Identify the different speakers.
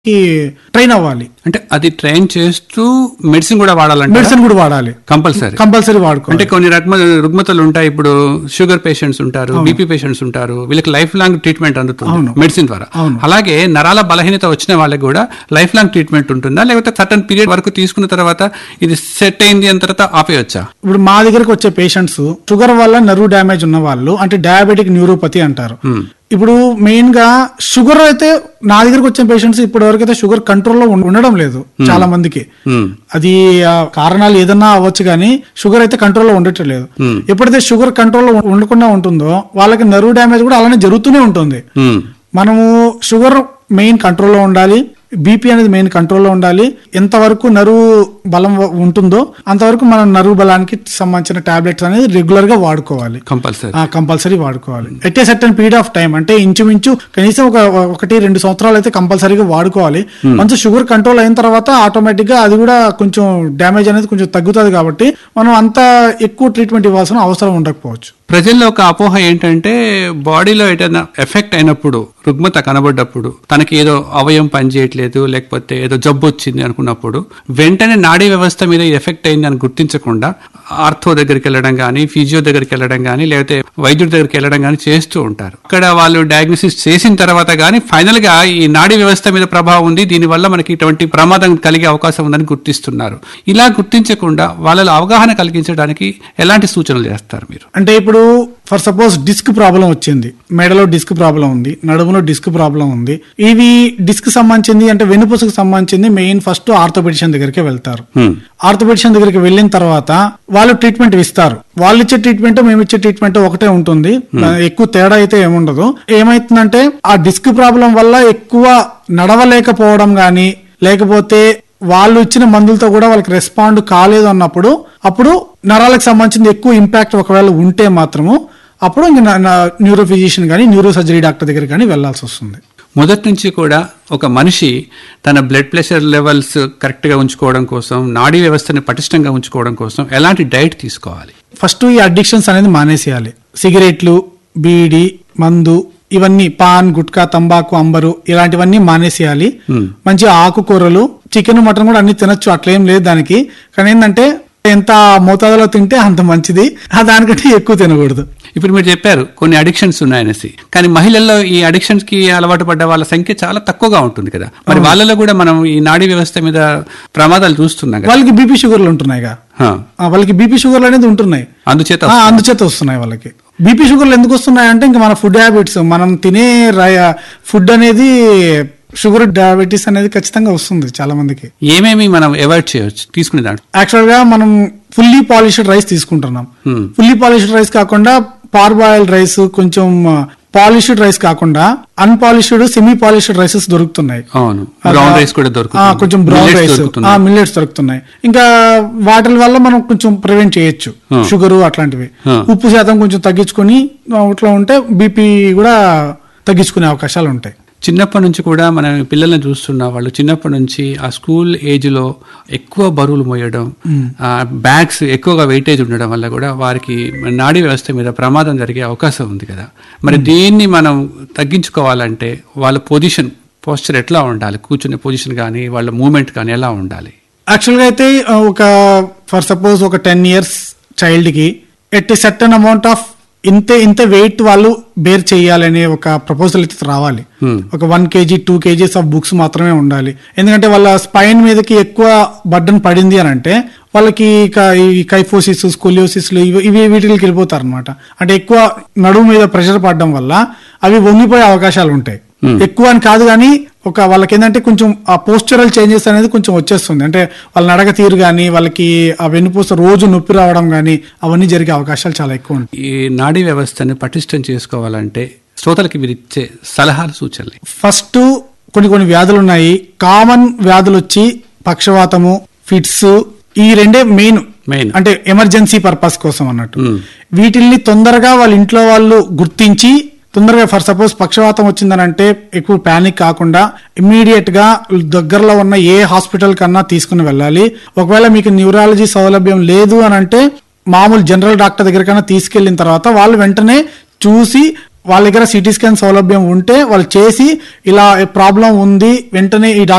Speaker 1: కి ట్రైన్ అవ్వాలి
Speaker 2: అంటే అది ట్రైన్ చేస్తూ మెడిసిన్ కూడా వాడాలంటే
Speaker 1: మెడిసిన్ కూడా వాడాలి
Speaker 2: కంపల్సరీ
Speaker 1: కంపల్సరీ వాడుకోవాలి
Speaker 2: అంటే కొన్ని రకమ రుగ్మతలు ఉంటాయి ఇప్పుడు షుగర్ పేషెంట్స్ ఉంటారు బీపీ పేషెంట్స్ ఉంటారు వీళ్ళకి లైఫ్ లాంగ్ ట్రీట్మెంట్ అందుతుంది
Speaker 1: అవును.
Speaker 2: మెడిసిన్ ద్వారా
Speaker 1: అవును.
Speaker 2: అలాగే నరాల బలహీనత వచ్చిన వాళ్ళకి కూడా లైఫ్ లాంగ్ ట్రీట్మెంట్ ఉంటుందా లేకపోతే సర్టన్ పీరియడ్ వరకు తీసుకున్న తర్వాత ఇది సెట్ అయింది అని తర్వాత ఆపేయొచ్చా
Speaker 1: ఇప్పుడు మా దగ్గరకు వచ్చే పేషెంట్స్ షుగర్ వల్ల నర్వ్ డ్యామేజ్ ఉన్న వాళ్ళు అంటే డయాబెటిక్ న్యూరోపతి అంటారు ఇప్పుడు మెయిన్ గా షుగర్ అయితే నా దగ్గరకు వచ్చే పేషెంట్స్ ఇప్పటి వరకు అయితే షుగర్ కంట్రోల్లో ఉండడం లేదు చాలా మందికి
Speaker 2: Hmm.
Speaker 1: అది ఆ, కారణాలు ఏదన్నా అవ్వచ్చు కానీ షుగర్ అయితే కంట్రోల్లో ఉండట్లేదు
Speaker 2: Hmm.
Speaker 1: ఎప్పుడైతే షుగర్ కంట్రోల్లో ఉండకుండా ఉంటుందో వాళ్ళకి నర్వ్ డ్యామేజ్ కూడా అలానే జరుగుతూనే ఉంటుంది
Speaker 2: ఉమ్.
Speaker 1: మనము షుగర్ మెయిన్ కంట్రోల్లో ఉండాలి బీపీ అనేది మెయిన్ కంట్రోల్లో ఉండాలి ఎంతవరకు నరువు బలం వ- ఉంటుందో అంతవరకు మనం నరువు బలానికి సంబంధించిన టాబ్లెట్స్ అనేది రెగ్యులర్ గా వాడుకోవాలి
Speaker 2: కంపల్సరీ
Speaker 1: కంపల్సరీ వాడుకోవాలి at a certain period of time అంటే ఇంచుమించు కనీసం ఒక ఒకటి రెండు సంవత్సరాలు అయితే కంపల్సరీగా వాడుకోవాలి వన్స్ షుగర్ కంట్రోల్ అయిన తర్వాత ఆటోమేటిక్ గా అది కూడా కొంచెం డ్యామేజ్ అనేది కొంచెం తగ్గుతుంది కాబట్టి మనం అంత ఎక్కువ ట్రీట్మెంట్ ఇవ్వాల్సిన అవసరం ఉండకపోవచ్చు
Speaker 2: ప్రజల్లో ఒక అపోహ ఏంటంటే బాడీలో ఏదైనా ఎఫెక్ట్ అయినప్పుడు రుగ్మత కనబడ్డప్పుడు తనకి ఏదో అవయం పనిచేయట్లేదు లేకపోతే ఏదో జబ్బు వచ్చింది అనుకున్నప్పుడు వెంటనే నాడీ వ్యవస్థ మీద ఎఫెక్ట్ అయింది అని గుర్తించకుండా ఆర్థో దగ్గరికి వెళ్ళడం కానీ ఫిజియో దగ్గరికి వెళ్ళడం కానీ లేకపోతే వైద్యుడి దగ్గరికి వెళ్ళడం కానీ చేస్తూ ఉంటారు అక్కడ వాళ్ళు డయాగ్నోసిస్ చేసిన తర్వాత కానీ ఫైనల్ గా ఈ నాడీ వ్యవస్థ మీద ప్రభావం ఉంది దీనివల్ల మనకి ఇటువంటి ప్రమాదం కలిగే అవకాశం ఉందని గుర్తిస్తున్నారు ఇలా గుర్తించకుండా వాళ్ళలో అవగాహన కలిగించడానికి ఎలాంటి సూచనలు చేస్తారు మీరు
Speaker 1: అంటే ఇప్పుడు ఫర్ సపోజ్ డిస్క్ ప్రాబ్లం వచ్చింది మెడలో డిస్క్ ప్రాబ్లం ఉంది నడుములో డిస్క్ ప్రాబ్లం ఉంది ఇవి డిస్క్ సంబంధించింది అంటే వెన్నుపూసకు సంబంధించింది మెయిన్ ఫస్ట్ ఆర్థోపెడిషన్ దగ్గరికి వెళ్తారు
Speaker 2: Hmm.
Speaker 1: ఆర్థోపెడిషన్ దగ్గరికి వెళ్ళిన తర్వాత వాళ్ళు ట్రీట్మెంట్ ఇస్తారు వాళ్ళు ఇచ్చే ట్రీట్మెంట్ మేము ఇచ్చే ట్రీట్మెంట్ ఒకటే ఉంటుంది ఎక్కువ తేడా అయితే ఏముండదు ఏమైతుందంటే ఆ డిస్క్ ప్రాబ్లం వల్ల ఎక్కువ నడవలేకపోవడం గాని లేకపోతే వాళ్ళు ఇచ్చిన మందులతో కూడా వాళ్ళకి రెస్పాండ్ కాలేదు అన్నప్పుడు అప్పుడు నరాలకు సంబంధించింది ఎక్కువ ఇంపాక్ట్ ఒకవేళ ఉంటే మాత్రము అప్పుడు ఇంక న్యూరో ఫిజిషియన్ కానీ న్యూరో సర్జరీ డాక్టర్ దగ్గర కానీ వెళ్లాల్సి వస్తుంది
Speaker 2: మొదటి నుంచి కూడా ఒక మనిషి తన బ్లడ్ ప్రెషర్ లెవెల్స్ కరెక్ట్ గా ఉంచుకోవడం కోసం నాడీ వ్యవస్థని పటిష్టంగా ఉంచుకోవడం కోసం ఎలాంటి డైట్ తీసుకోవాలి
Speaker 1: ఫస్ట్ ఈ అడిక్షన్స్ అనేది మానేసేయాలి సిగరెట్లు బీడి మందు ఇవన్నీ పాన్ గుట్కా తంబాకు అంబరు ఇలాంటివన్నీ మానేసేయాలి
Speaker 2: Hmm.
Speaker 1: మంచి ఆకుకూరలు చికెన్ మటన్ కూడా అన్ని తినొచ్చు అట్లేం లేదు దానికి కానీ ఏంటంటే ఎంత మోతాదులో తింటే అంత మంచిది ఆ దానికంటే ఎక్కువ తినకూడదు
Speaker 2: ఇప్పుడు మీరు చెప్పారు కొన్ని అడిక్షన్స్ ఉన్నాయనేసి కానీ మహిళల్లో ఈ అడిక్షన్స్ కి అలవాటు పడ్డ వాళ్ళ సంఖ్య చాలా తక్కువగా ఉంటుంది కదా మరి వాళ్ళలో కూడా మనం ఈ నాడీ వ్యవస్థ మీద ప్రమాదాలు చూస్తున్నాం కదా
Speaker 1: వాళ్ళకి బీపీ షుగర్లు ఉంటున్నాయిగా
Speaker 2: హా.
Speaker 1: ఆ, వాళ్ళకి బీపీ షుగర్లు అనేది ఉంటున్నాయి
Speaker 2: అందుచేత
Speaker 1: ఆ, అందుచేత వస్తున్నాయి వాళ్ళకి బీపీ షుగర్లు ఎందుకు వస్తున్నాయి అంటే ఇంకా మన ఫుడ్ హ్యాబిట్స్ మనం తినే ఫుడ్ అనేది షుగర్ డయాబెటీస్ అనేది ఖచ్చితంగా వస్తుంది చాలా మందికి
Speaker 2: ఏమేమి మనం అవాయిడ్ చేయొచ్చు తీసుకునే దాంట్లో
Speaker 1: యాక్చువల్ గా మనం ఫుల్లీ పాలిష్డ్ రైస్ తీసుకుంటున్నాం
Speaker 2: Hmm.
Speaker 1: ఫుల్లీ పాలిష్డ్ రైస్ కాకుండా పార్బాయిల్డ్ రైస్ కొంచెం పాలిష్డ్ రైస్ కాకుండా అన్పాలిష్డ్ సెమీ పాలిష్డ్ రైసెస్ దొరుకుతున్నాయి
Speaker 2: అవును బ్రౌన్ రైస్ కూడా
Speaker 1: ఆ,
Speaker 2: దొరుకుతుంది
Speaker 1: కొంచెం బ్రౌన్
Speaker 2: Millets
Speaker 1: రైస్
Speaker 2: దొరుకుతుంది.
Speaker 1: మిల్లెట్స్ దొరుకుతున్నాయి ఇంకా వాటి వల్ల మనం కొంచెం ప్రివెంట్ చేయొచ్చు
Speaker 2: Hmm.
Speaker 1: షుగర్ అట్లాంటివి
Speaker 2: Hmm.
Speaker 1: ఉప్పు శాతం కొంచెం తగ్గించుకొని ఇట్లా ఉంటే బీపీ కూడా తగ్గించుకునే అవకాశాలు ఉంటాయి
Speaker 2: చిన్నప్పటి నుంచి కూడా మనం పిల్లల్ని చూస్తున్న వాళ్ళు చిన్నప్పటి నుంచి ఆ స్కూల్ ఏజ్ లో ఎక్కువ బరువులు మోయడం ఆ బ్యాగ్స్ ఎక్కువగా వెయిటేజ్ ఉండడం వల్ల కూడా వారికి నాడీ వ్యవస్థ మీద ప్రమాదం జరిగే అవకాశం ఉంది కదా మరి దీన్ని మనం తగ్గించుకోవాలంటే వాళ్ళ పొజిషన్ పోస్చర్ ఎట్లా ఉండాలి కూర్చునే పొజిషన్ కానీ వాళ్ళ మూమెంట్ కానీ ఎలా ఉండాలి
Speaker 1: యాక్చువల్గా అయితే ఆ, ఒక ఫర్ సపోజ్ ఒక టెన్ ఇయర్స్ చైల్డ్కి ఎట్ సర్టన్ అమౌంట్ ఆఫ్ ఇంతే ఇంత వెయిట్ వాళ్ళు బేర్ చేయాలనే ఒక ప్రపోజల్ అయితే రావాలి
Speaker 2: Hmm.
Speaker 1: ఒక one KG two KGs of books మాత్రమే ఉండాలి ఎందుకంటే వాళ్ళ స్పైన్ మీదకి ఎక్కువ బర్డన్ పడింది అని అంటే వాళ్ళకి ఇక ఈ కైఫోసిస్ స్కోలియోసిస్ ఇవి ఇవి వీటికి వెళ్ళిపోతారు అనమాట అంటే ఎక్కువ నడుము మీద ప్రెషర్ పడడం వల్ల అవి వంగిపోయే అవకాశాలు ఉంటాయి ఎక్కువ అని కాదు కానీ ఒక వాళ్ళకి ఏంటంటే కొంచెం ఆ పోస్చరల్ చేంజెస్ అనేది కొంచెం వచ్చేస్తుంది అంటే వాళ్ళ నడక తీరు కానీ వాళ్ళకి ఆ వెన్నుపూస రోజు నొప్పి రావడం కానీ అవన్నీ జరిగే అవకాశాలు చాలా ఎక్కువ ఉంటాయి
Speaker 2: ఈ నాడీ వ్యవస్థని పటిష్టం చేసుకోవాలంటే శ్రోతలకి మీరు ఇచ్చే సలహాలు సూచనలు
Speaker 1: ఫస్ట్ కొన్ని కొన్ని వ్యాధులు ఉన్నాయి కామన్ వ్యాధులు వచ్చి పక్షవాతము ఫిట్స్ ఈ రెండే మెయిన్
Speaker 2: Main.
Speaker 1: అంటే ఎమర్జెన్సీ పర్పస్ కోసం అన్నట్టు
Speaker 2: Hmm.
Speaker 1: వీటిల్ని తొందరగా వాళ్ళ ఇంట్లో వాళ్ళు గుర్తించి తొందరగా ఫర్ సపోజ్ పక్షవాతం వచ్చిందని అంటే ఎక్కువ ప్యానిక్ కాకుండా ఇమ్మీడియట్ గా దగ్గరలో ఉన్న ఏ హాస్పిటల్ కన్నా తీసుకుని వెళ్ళాలి ఒకవేళ మీకు న్యూరాలజీ సౌలభ్యం లేదు అని అంటే మామూలు జనరల్ డాక్టర్ దగ్గరకైనా తీసుకెళ్లిన తర్వాత వాళ్ళు వెంటనే చూసి వాళ్ళ దగ్గర సిటీ స్కాన్ సౌలభ్యం ఉంటే వాళ్ళు చేసి ఇలా ప్రాబ్లం ఉంది వెంటనే ఈ డాక్టర్